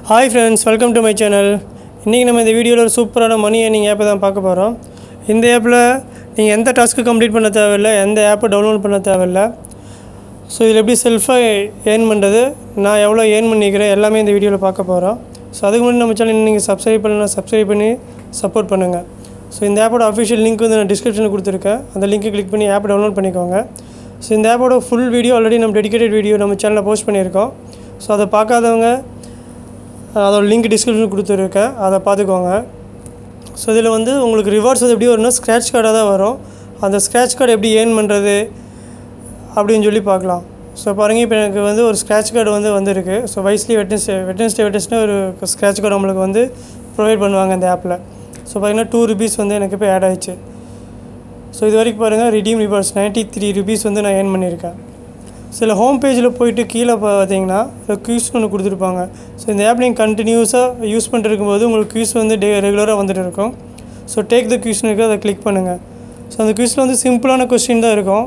hi friends welcome to my channel இன்றைக்கி நம்ம இந்த வீடியோவில் ஒரு சூப்பரான மணி ஏர்னிங் ஆப்பை தான் பார்க்க போகிறோம் இந்த ஆப்பில் நீங்கள் எந்த டாஸ்க்கு கம்ப்ளீட் பண்ண தேவையில்லை எந்த ஆப்பை டவுன்லோட் பண்ண தேவையில்லை ஸோ இதில் எப்படி செல்ஃபாக ஏர்ன் பண்ணுறது நான் எவ்வளோ ஏர்ன் பண்ணிக்கிறேன் எல்லாமே இந்த வீடியோவில் பார்க்க போகிறோம் ஸோ அதுக்கு முன்னாடி நம்ம சேனல் நீங்கள் சப்ஸ்கிரைப் பண்ணலாம் சப்ஸ்கிரைப் பண்ணி சப்போர்ட் பண்ணுங்கள் ஸோ இந்த ஆப்போட அஃபிஷியல் லிங்க் வந்து நான் டிஸ்கிரிப்ஷனில் கொடுத்துருக்கேன் அந்த லிங்க்கை கிளிக் பண்ணி ஆப் டவுன்லோட் பண்ணிக்கோங்க ஸோ இந்த ஆப்போட ஃபுல் வீடியோ ஆல்ரெடி நம்ம டெடிகேட்டட் வீடியோ நம்ம சேனலில் போஸ்ட் பண்ணியிருக்கோம் ஸோ அதை பார்க்காதவங்க அதோட லிங்க் டிஸ்கிரிப்ஷன் கொடுத்துருக்கேன் அதை பார்த்துக்கோங்க ஸோ இதில் வந்து உங்களுக்கு ரிவார்ட்ஸ் வந்து எப்படி வரும்னா ஸ்க்ராட்ச் கார்டாக தான் வரும் அந்த ஸ்க்ராட்ச் கார்டு எப்படி ஏர்ன் பண்ணுறது அப்படின்னு சொல்லி பார்க்கலாம் ஸோ பாருங்கள் இப்போ எனக்கு வந்து ஒரு ஸ்க்ராட்ச் கார்டு வந்து வந்திருக்கு ஸோ வைஸ்லி வெட்டன்ஸ்டே வெட்டன்ஸ்டே வெட்டன்ஸ்னே ஒரு ஸ்க்ராட்ச் கார்டு நம்மளுக்கு வந்து ப்ரொவைட் பண்ணுவாங்க இந்த ஆப்பில் ஸோ பார்த்தீங்கன்னா டூ ருபீஸ் வந்து எனக்கு இப்போ ஆட் ஆயிடுச்சு ஸோ இது வரைக்கும் பாருங்கள் redeem rewards ninety three rupees வந்து நான் ஏர்ன் பண்ணியிருக்கேன் சில ஹோம் பேஜில் போயிட்டு கீழே பார்த்தீங்கன்னா க்யூஸ் ஒன்று கொடுத்துருப்பாங்க ஸோ இந்த ஆப் நீங்கள் கண்டினியூஸாக யூஸ் பண்ணிட்டு போது உங்களுக்கு க்யூஸ் வந்து டே ரெகுலராக வந்துட்டு இருக்கும் ஸோ டேக் த க்யூஸ்னு இருக்குது அதை கிளிக் பண்ணுங்கள் ஸோ அந்த க்யூஸில் வந்து சிம்பிளான கொஸ்டின் தான் இருக்கும்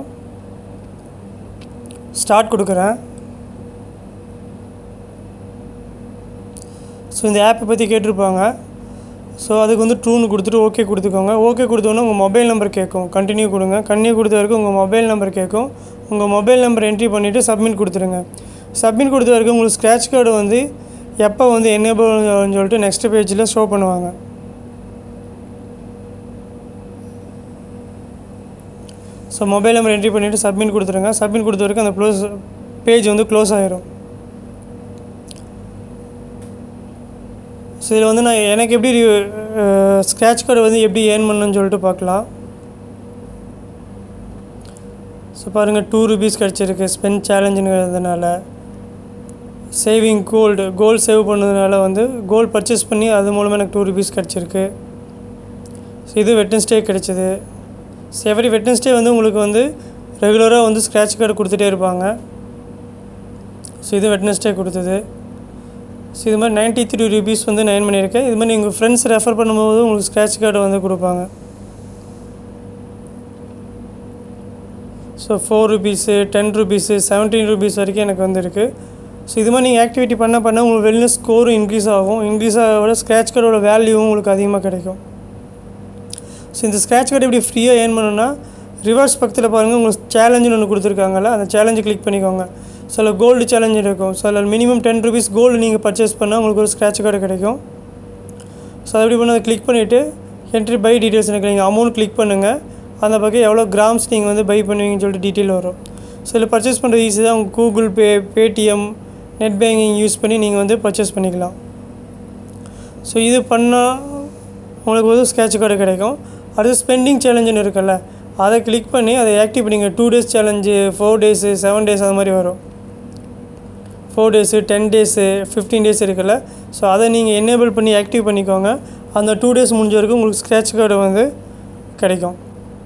ஸ்டார்ட் கொடுக்குறேன் ஸோ இந்த ஆப்பை பற்றி கேட்டிருப்பாங்க ஸோ அதுக்கு வந்து ட்ரூன்னு கொடுத்துட்டு ஓகே கொடுத்துக்கோங்க ஓகே கொடுத்தோன்னே உங்கள் மொபைல் நம்பர் கேட்கும் கண்டினியூ கொடுங்க கண்டினியூ கொடுத்த வரைக்கும் உங்கள் மொபைல் நம்பர் கேட்கும் உங்கள் மொபைல் நம்பர் என்ட்ரி பண்ணிவிட்டு சப்மிட் கொடுத்துருங்க சப்மிட் கொடுத்த வரைக்கும் உங்களுக்கு ஸ்க்ராட்ச் கார்டு வந்து எப்போ வந்து என்னேபிள்னு சொல்லிட்டு நெக்ஸ்ட் பேஜில் ஷோ பண்ணுவாங்க ஸோ மொபைல் நம்பர் என்ட்ரி பண்ணிவிட்டு சப்மிட் கொடுத்துருங்க சப்மிட் கொடுத்த வரைக்கும் அந்த க்ளோஸ் பேஜ் வந்து க்ளோஸ் ஆகிரும் ஸோ இதில் வந்து நான் எனக்கு எப்படி ஸ்க்ராட்ச் கார்டு வந்து எப்படி ஏர்ன் பண்ணணும்னு சொல்லிட்டு பார்க்கலாம் ஸோ பாருங்கள் டூ ருபீஸ் கிடச்சிருக்கு ஸ்பெண்ட் சேலஞ்சுங்கிறதுனால சேவிங் கோல்டு கோல்டு சேவ் பண்ணதுனால வந்து கோல்டு பர்ச்சேஸ் பண்ணி அது மூலமாக எனக்கு டூ ருபீஸ் கிடச்சிருக்கு ஸோ இது வெட்டன்ஸ்டே கிடச்சிது ஸோ எவ்ரி வெட்டன்ஸ்டே வந்து உங்களுக்கு வந்து ரெகுலராக வந்து ஸ்க்ராட்ச் கார்டு கொடுத்துட்டே இருப்பாங்க ஸோ இது வெட்னஸ்டே கொடுத்தது ஸோ இது மாதிரி நைன்ட்டி த்ரீ ருபீஸ் வந்து நைன் பண்ணியிருக்கேன் இது மாதிரி நீங்கள் ஃப்ரெண்ட்ஸ் ரெஃபர் பண்ணும்போது உங்களுக்கு ஸ்க்ராட்ச் கார்டு வந்து கொடுப்பாங்க so four rupees ten rupees seventeen rupees வரைக்கும் எனக்கு வந்திருக்கு ஸோ இது மாதிரி நீங்கள் ஆக்டிவிட்டி பண்ண பண்ண உங்களுக்கு வெல்னஸ் ஸ்கோரும் இன்க்ரீஸ் ஆகும் இன்க்ரீஸ் ஆக ஸ்க்ராட்ச் கார்டோட வேல்யூவும் உங்களுக்கு அதிகமாக கிடைக்கும் ஸோ இந்த ஸ்க்ராட்ச் கார்டு எப்படி ஃப்ரீயாக ஏர்ன் பண்ணணும்னா ரிவர்ஸ் பக்கத்தில் பாருங்கள் உங்களுக்கு சேலஞ்சுன்னு ஒன்று கொடுத்துருக்காங்கல்ல அந்த சேலஞ்சு கிளிக் பண்ணிக்கோங்க சில கோல்டு சேலஞ்ச் இருக்கும் சில மினிமம் டென் ருபீஸ் கோல்டு நீங்கள் பர்ச்சேஸ் பண்ணால் உங்களுக்கு ஒரு ஸ்க்ராட்ச் கார்டு கிடைக்கும் ஸோ அது எப்படி பண்ண கிளிக் பண்ணிவிட்டு என்ட்ரி பை டீட்டெயில்ஸ் எனக்கு நீங்கள் அமௌண்ட் கிளிக் பண்ணுங்கள் அந்த பக்கம் எவ்வளோ கிராம்ஸ் நீங்கள் வந்து பை பண்ணுவீங்கன்னு சொல்லிட்டு டீட்டெயில் வரும் ஸோ இதில் பர்ச்சேஸ் பண்ணுறது ஈஸி தான் உங்கள் Google Pay Paytm net banking use பண்ணி நீங்கள் வந்து பர்ச்சேஸ் பண்ணிக்கலாம் ஸோ இது பண்ணால் உங்களுக்கு வந்து ஸ்க்ராட்ச் கார்டு கிடைக்கும் அடுத்து ஸ்பெண்டிங் சேலஞ்சுன்னு இருக்குல்ல அதை கிளிக் பண்ணி அதை ஆக்டிவ் பண்ணிங்க two days challenge four days seven days அது மாதிரி வரும் four days ten days fifteen days இருக்குல்ல ஸோ அதை நீங்கள் என்னேபிள் பண்ணி ஆக்டிவ் பண்ணிக்கோங்க அந்த டூ டேஸ் முடிஞ்ச வரைக்கும் உங்களுக்கு ஸ்க்ராட்ச் கார்டு வந்து கிடைக்கும்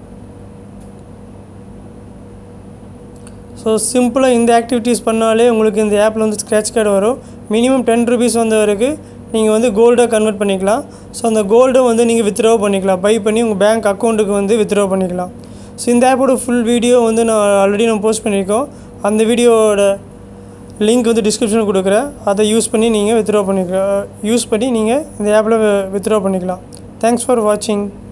ஸோ சிம்பிளாக இந்த ஆக்டிவிட்டீஸ் பண்ணாலே உங்களுக்கு இந்த ஆப்பில் வந்து ஸ்க்ராட்ச் கார்டு வரும் மினிமம் டென் ருபீஸ் வந்த வரைக்கும் நீங்கள் வந்து கோல்டாக கன்வெர்ட் பண்ணிக்கலாம் ஸோ அந்த கோல்டை வந்து நீங்கள் வித்ட்ரா பண்ணிக்கலாம் பை பண்ணி உங்கள் பேங்க் அக்கௌண்ட்டுக்கு வந்து வித்ட்ரா பண்ணிக்கலாம் ஸோ இந்த ஆப்போட ஃபுல் வீடியோ வந்து நான் ஆல்ரெடி நம்ம போஸ்ட் பண்ணியிருக்கோம் அந்த வீடியோவோட லிங்க் வந்து டிஸ்கிரிப்ஷனில் கொடுக்குறேன் அதை யூஸ் பண்ணி நீங்கள் வித்ட்ரா பண்ணிக்கலாம் யூஸ் பண்ணி நீங்கள் இந்த ஆப்பில் வித்ட்ரா பண்ணிக்கலாம் தேங்க்ஸ் ஃபார் வாட்சிங்